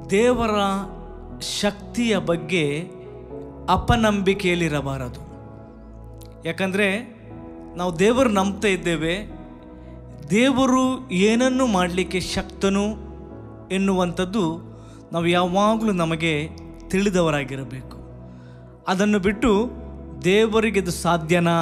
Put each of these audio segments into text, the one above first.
ದೇವರ ಶಕ್ತಿಯ ಬಗ್ಗೆ ಅಪನಂಬಿಕೆಯಲ್ಲಿರಬಾರದು ಯಾಕಂದರೆ ನಾವು ದೇವರು ನಂಬ್ತಾ ಇದ್ದೇವೆ ದೇವರು ಏನನ್ನು ಮಾಡಲಿಕ್ಕೆ ಶಕ್ತನು ಎನ್ನುವಂಥದ್ದು ನಾವು ಯಾವಾಗಲೂ ನಮಗೆ ತಿಳಿದವರಾಗಿರಬೇಕು ಅದನ್ನು ಬಿಟ್ಟು ದೇವರಿಗೆ ಇದು ಸಾಧ್ಯನಾ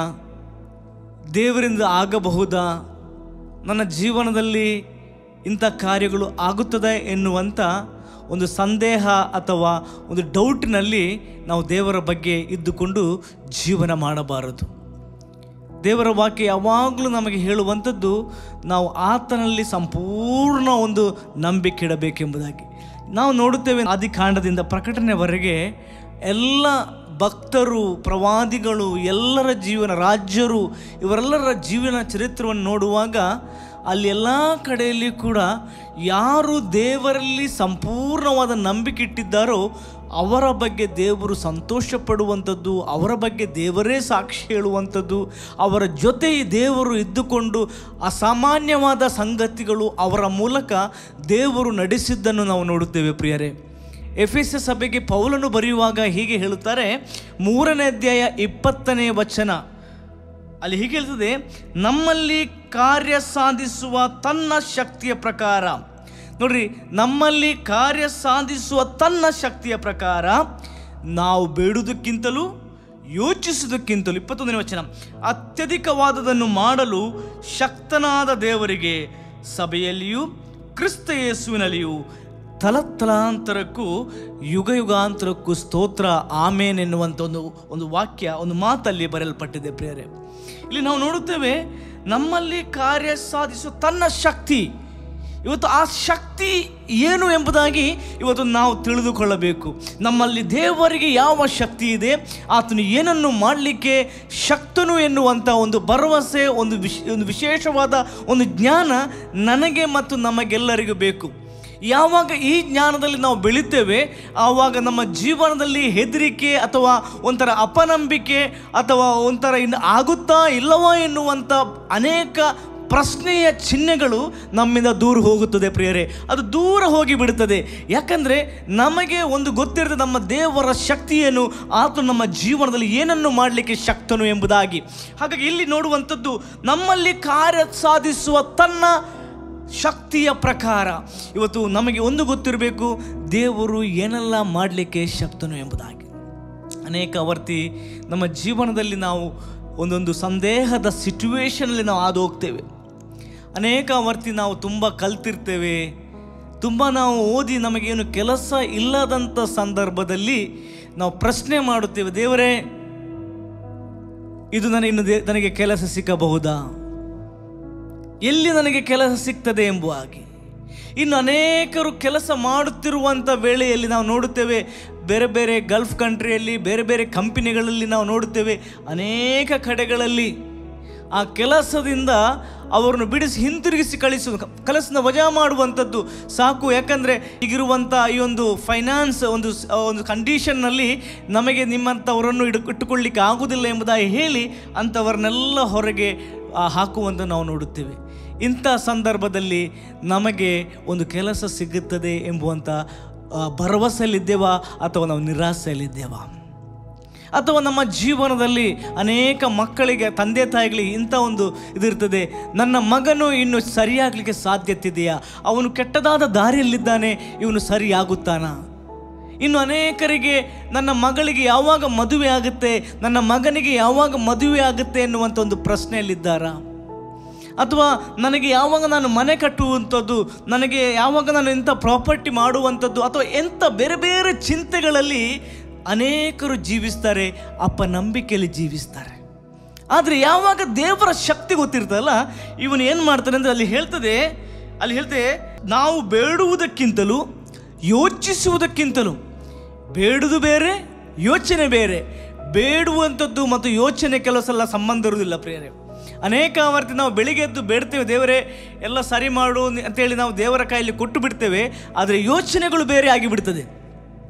ದೇವರಿಂದ ಆಗಬಹುದಾ ನನ್ನ ಜೀವನದಲ್ಲಿ ಇಂಥ ಕಾರ್ಯಗಳು ಆಗುತ್ತದೆ ಎನ್ನುವಂಥ ಒಂದು ಸಂದೇಹ ಅಥವಾ ಒಂದು ಡೌಟ್ನಲ್ಲಿ ನಾವು ದೇವರ ಬಗ್ಗೆ ಇದ್ದುಕೊಂಡು ಜೀವನ ಮಾಡಬಾರದು ದೇವರ ವಾಕ್ಯ ಯಾವಾಗಲೂ ನಮಗೆ ಹೇಳುವಂಥದ್ದು ನಾವು ಆತನಲ್ಲಿ ಸಂಪೂರ್ಣ ಒಂದು ನಂಬಿಕೆ ಇಡಬೇಕೆಂಬುದಾಗಿ ನಾವು ನೋಡುತ್ತೇವೆ ಆದಿಕಾಂಡದಿಂದ ಪ್ರಕಟಣೆವರೆಗೆ ಎಲ್ಲ ಭಕ್ತರು ಪ್ರವಾದಿಗಳು ಎಲ್ಲರ ಜೀವನ ರಾಜ್ಯರು ಇವರೆಲ್ಲರ ಜೀವನ ಚರಿತ್ರವನ್ನು ನೋಡುವಾಗ ಅಲ್ಲಿ ಎಲ್ಲ ಕಡೆಯಲ್ಲಿ ಕೂಡ ಯಾರು ದೇವರಲ್ಲಿ ಸಂಪೂರ್ಣವಾದ ನಂಬಿಕೆ ಇಟ್ಟಿದ್ದಾರೋ ಅವರ ಬಗ್ಗೆ ದೇವರು ಸಂತೋಷ ಪಡುವಂಥದ್ದು ಅವರ ಬಗ್ಗೆ ದೇವರೇ ಸಾಕ್ಷಿ ಹೇಳುವಂಥದ್ದು ಅವರ ಜೊತೆ ಈ ದೇವರು ಇದ್ದುಕೊಂಡು ಅಸಾಮಾನ್ಯವಾದ ಸಂಗತಿಗಳು ಅವರ ಮೂಲಕ ದೇವರು ನಡೆಸಿದ್ದನ್ನು ನಾವು ನೋಡುತ್ತೇವೆ ಪ್ರಿಯರೇ ಎಫ್ ಎಸ್ ಸಭೆಗೆ ಪೌಲನು ಬರೆಯುವಾಗ ಹೀಗೆ ಹೇಳುತ್ತಾರೆ ಮೂರನೇ ಅಧ್ಯಾಯ ಇಪ್ಪತ್ತನೇ ವಚನ ಅಲ್ಲಿ ಹೀಗೆ ಹೇಳ್ತದೆ ನಮ್ಮಲ್ಲಿ ಕಾರ್ಯ ಸಾಧಿಸುವ ತನ್ನ ಶಕ್ತಿಯ ಪ್ರಕಾರ ನೋಡ್ರಿ ನಮ್ಮಲ್ಲಿ ಕಾರ್ಯ ಸಾಧಿಸುವ ತನ್ನ ಶಕ್ತಿಯ ಪ್ರಕಾರ ನಾವು ಬೇಡುವುದಕ್ಕಿಂತಲೂ ಯೋಚಿಸುವುದಕ್ಕಿಂತಲೂ ಇಪ್ಪತ್ತೊಂದನೇ ವಚನ ಅತ್ಯಧಿಕವಾದದನ್ನು ಮಾಡಲು ಶಕ್ತನಾದ ದೇವರಿಗೆ ಸಭೆಯಲ್ಲಿಯೂ ಕ್ರಿಸ್ತ ಯೇಸುವಿನಲ್ಲಿಯೂ ತಲತಲಾಂತರಕ್ಕೂ ಯುಗ ಯುಗಾಂತರಕ್ಕೂ ಸ್ತೋತ್ರ ಆಮೇನ್ ಎನ್ನುವಂಥ ಒಂದು ಒಂದು ವಾಕ್ಯ ಒಂದು ಮಾತಲ್ಲಿ ಬರೆಯಲ್ಪಟ್ಟಿದೆ ಪ್ರಿಯರೇ ಇಲ್ಲಿ ನಾವು ನೋಡುತ್ತೇವೆ ನಮ್ಮಲ್ಲಿ ಕಾರ್ಯ ಸಾಧಿಸುವ ತನ್ನ ಶಕ್ತಿ ಇವತ್ತು ಆ ಶಕ್ತಿ ಏನು ಎಂಬುದಾಗಿ ಇವತ್ತು ನಾವು ತಿಳಿದುಕೊಳ್ಳಬೇಕು ನಮ್ಮಲ್ಲಿ ದೇವರಿಗೆ ಯಾವ ಶಕ್ತಿ ಇದೆ ಆತನು ಏನನ್ನು ಮಾಡಲಿಕ್ಕೆ ಶಕ್ತನು ಎನ್ನುವಂಥ ಒಂದು ಭರವಸೆ ಒಂದು ವಿಶ್ ಒಂದು ವಿಶೇಷವಾದ ಒಂದು ಜ್ಞಾನ ನನಗೆ ಮತ್ತು ನಮಗೆಲ್ಲರಿಗೂ ಬೇಕು ಯಾವಾಗ ಈ ಜ್ಞಾನದಲ್ಲಿ ನಾವು ಬೆಳಿತೇವೆ ಆವಾಗ ನಮ್ಮ ಜೀವನದಲ್ಲಿ ಹೆದರಿಕೆ ಅಥವಾ ಒಂಥರ ಅಪನಂಬಿಕೆ ಅಥವಾ ಒಂಥರ ಇನ್ನು ಆಗುತ್ತಾ ಇಲ್ಲವಾ ಎನ್ನುವಂಥ ಅನೇಕ ಪ್ರಶ್ನೆಯ ಚಿಹ್ನೆಗಳು ನಮ್ಮಿಂದ ದೂರ ಹೋಗುತ್ತದೆ ಪ್ರಿಯರೇ ಅದು ದೂರ ಹೋಗಿ ಬಿಡುತ್ತದೆ ಯಾಕಂದರೆ ನಮಗೆ ಒಂದು ಗೊತ್ತಿರುತ್ತೆ ನಮ್ಮ ದೇವರ ಶಕ್ತಿಯನ್ನು ಆತ ನಮ್ಮ ಜೀವನದಲ್ಲಿ ಏನನ್ನು ಮಾಡಲಿಕ್ಕೆ ಶಕ್ತನು ಎಂಬುದಾಗಿ ಹಾಗಾಗಿ ಇಲ್ಲಿ ನೋಡುವಂಥದ್ದು ನಮ್ಮಲ್ಲಿ ಕಾರ್ಯ ಸಾಧಿಸುವ ತನ್ನ ಶಕ್ತಿಯ ಪ್ರಕಾರ ಇವತ್ತು ನಮಗೆ ಒಂದು ಗೊತ್ತಿರಬೇಕು ದೇವರು ಏನೆಲ್ಲ ಮಾಡಲಿಕ್ಕೆ ಶಕ್ತನು ಎಂಬುದಾಗಿ ಅನೇಕ ವರ್ತಿ ನಮ್ಮ ಜೀವನದಲ್ಲಿ ನಾವು ಒಂದೊಂದು ಸಂದೇಹದ ಸಿಚುವೇಶನಲ್ಲಿ ನಾವು ಹಾದು ಹೋಗ್ತೇವೆ ಅನೇಕ ವರ್ತಿ ನಾವು ತುಂಬ ಕಲ್ತಿರ್ತೇವೆ ತುಂಬ ನಾವು ಓದಿ ನಮಗೇನು ಕೆಲಸ ಇಲ್ಲದಂಥ ಸಂದರ್ಭದಲ್ಲಿ ನಾವು ಪ್ರಶ್ನೆ ಮಾಡುತ್ತೇವೆ ದೇವರೇ ಇದು ನನಗೆ ಇನ್ನು ದೇ- ನನಗೆ ಕೆಲಸ ಸಿಕ್ಕಬಹುದಾ ಎಲ್ಲಿ ನನಗೆ ಕೆಲಸ ಸಿಗ್ತದೆ ಎಂಬುವ ಹಾಗೆ ಇನ್ನು ಅನೇಕರು ಕೆಲಸ ಮಾಡುತ್ತಿರುವಂಥ ವೇಳೆಯಲ್ಲಿ ನಾವು ನೋಡುತ್ತೇವೆ ಬೇರೆ ಬೇರೆ ಗಲ್ಫ್ ಕಂಟ್ರಿಯಲ್ಲಿ ಬೇರೆ ಬೇರೆ ಕಂಪನಿಗಳಲ್ಲಿ ನಾವು ನೋಡುತ್ತೇವೆ ಅನೇಕ ಕಡೆಗಳಲ್ಲಿ ಆ ಕೆಲಸದಿಂದ ಅವರನ್ನು ಬಿಡಿಸಿ ಹಿಂತಿರುಗಿಸಿ ಕಳಿಸುವುದು ಕೆಲಸನ ವಜಾ ಮಾಡುವಂಥದ್ದು ಸಾಕು ಯಾಕಂದರೆ ಈಗಿರುವಂಥ ಈ ಒಂದು ಫೈನಾನ್ಸ್ ಒಂದು ಸ್- ಒಂದು ಕಂಡೀಷನ್ನಲ್ಲಿ ನಮಗೆ ನಿಮ್ಮಂಥವರನ್ನು ಇಡು ಇಟ್ಟುಕೊಳ್ಳಿಕ್ಕೆ ಆಗುವುದಿಲ್ಲ ಎಂಬುದಾಗಿ ಹೇಳಿ ಅಂಥವರನ್ನೆಲ್ಲ ಹೊರಗೆ ಆ, ಹಾಕುವಂತ ನಾವು ನೋಡುತ್ತೇವೆ ಇಂಥ ಸಂದರ್ಭದಲ್ಲಿ ನಮಗೆ ಒಂದು ಕೆಲಸ ಸಿಗುತ್ತದೆ ಎಂಬುವಂಥ ಆ, ಭರವಸೆಯಲ್ಲಿದ್ದೇವಾ ಅಥವಾ ನಾವು ನಿರಾಸೆಯಲ್ಲಿದ್ದೇವಾ ಅಥವಾ ನಮ್ಮ ಜೀವನದಲ್ಲಿ ಅನೇಕ ಮಕ್ಕಳಿಗೆ ತಂದೆ ತಾಯಿಗಳಿಗೆ ಇಂಥ ಒಂದು ಇದಿರ್ತದೆ ನನ್ನ ಮಗನು ಇನ್ನು ಸರಿಯಾಗಲಿಕ್ಕೆ ಸಾಧ್ಯತೆ ಇದೆಯಾ ಅವನು ಕೆಟ್ಟದಾದ ದಾರಿಯಲ್ಲಿದ್ದಾನೆ ಇವನು ಸರಿಯಾಗುತ್ತಾನಾ ಇನ್ನು ಅನೇಕರಿಗೆ ನನ್ನ ಮಗಳಿಗೆ ಯಾವಾಗ ಮದುವೆ ಆಗುತ್ತೆ ನನ್ನ ಮಗನಿಗೆ ಯಾವಾಗ ಮದುವೆ ಆಗುತ್ತೆ ಎನ್ನುವಂಥ ಒಂದು ಪ್ರಶ್ನೆಯಲ್ಲಿದ್ದಾರಾ ಅಥವಾ ನನಗೆ ಯಾವಾಗ ನಾನು ಮನೆ ಕಟ್ಟುವಂಥದ್ದು ನನಗೆ ಯಾವಾಗ ನಾನು ಇಂಥ ಪ್ರಾಪರ್ಟಿ ಮಾಡುವಂಥದ್ದು ಅಥವಾ ಎಂಥ ಬೇರೆ ಬೇರೆ ಚಿಂತೆಗಳಲ್ಲಿ ಅನೇಕರು ಜೀವಿಸ್ತಾರೆ ಅಪನಂಬಿಕೆಯಲ್ಲಿ ಜೀವಿಸ್ತಾರೆ ಆದರೆ ಯಾವಾಗ ದೇವರ ಶಕ್ತಿ ಗೊತ್ತಿರ್ತಲ್ಲ ಇವನು ಏನು ಮಾಡ್ತಾನೆ ಅಂದರೆ ಅಲ್ಲಿ ಹೇಳ್ತದೆ ಅಲ್ಲಿ ಹೇಳ್ತದೆ ನಾವು ಬೇಡುವುದಕ್ಕಿಂತಲೂ ಯೋಚಿಸುವುದಕ್ಕಿಂತಲೂ ಬೇಡುವುದು ಬೇರೆ ಯೋಚನೆ ಬೇರೆ ಬೇಡುವಂಥದ್ದು ಮತ್ತು ಯೋಚನೆ ಕೆಲವು ಸಲ ಸಂಬಂಧ ಇರುವುದಿಲ್ಲ ಪ್ರಿಯರೇ ಅನೇಕ ವರ್ತಿ ನಾವು ಬೆಳಿಗ್ಗೆ ಎದ್ದು ಬೇಡ್ತೇವೆ ದೇವರೇ ಎಲ್ಲ ಸರಿ ಮಾಡು ಅಂತೇಳಿ ನಾವು ದೇವರ ಕೈಯಲ್ಲಿ ಕೊಟ್ಟು ಬಿಡ್ತೇವೆ ಆದರೆ ಯೋಚನೆಗಳು ಬೇರೆ ಆಗಿಬಿಡ್ತದೆ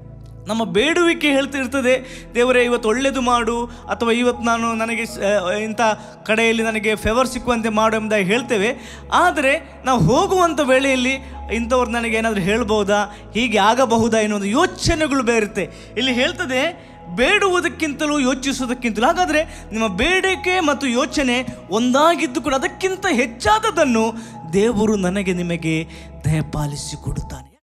ನಮ್ಮ ಬೇಡುವಿಕೆ ಹೇಳ್ತಿರ್ತದೆ ದೇವರೇ ಇವತ್ತು ಒಳ್ಳೆಯದು ಮಾಡು ಅಥವಾ ಇವತ್ತು ನಾನು ನನಗೆ ಸ- ಇಂಥ ಕಡೆಯಲ್ಲಿ ನನಗೆ ಫೇವರ್ ಸಿಕ್ಕುವಂತೆ ಮಾಡು ಎಂಬುದಾಗಿ ಹೇಳ್ತೇವೆ ಆದರೆ ನಾವು ಹೋಗುವಂಥ ವೇಳೆಯಲ್ಲಿ ಇಂಥವ್ರು ನನಗೆ ಏನಾದರೂ ಹೇಳ್ಬೋದಾ ಹೀಗೆ ಆಗಬಹುದಾ ಎನ್ನುವುದು ಯೋಚನೆಗಳು ಬೇರುತ್ತೆ ಇಲ್ಲಿ ಹೇಳ್ತದೆ ಬೇಡುವುದಕ್ಕಿಂತಲೂ ಯೋಚಿಸುವುದಕ್ಕಿಂತಲೂ ಹಾಗಾದರೆ ನಿಮ್ಮ ಬೇಡಿಕೆ ಮತ್ತು ಯೋಚನೆ ಒಂದಾಗಿದ್ದು ಕೂಡ ಅದಕ್ಕಿಂತ ಹೆಚ್ಚಾದದನ್ನು ದೇವರು ನನಗೆ ನಿಮಗೆ ದಯಪಾಲಿಸಿ ಕೊಡುತ್ತಾನೆ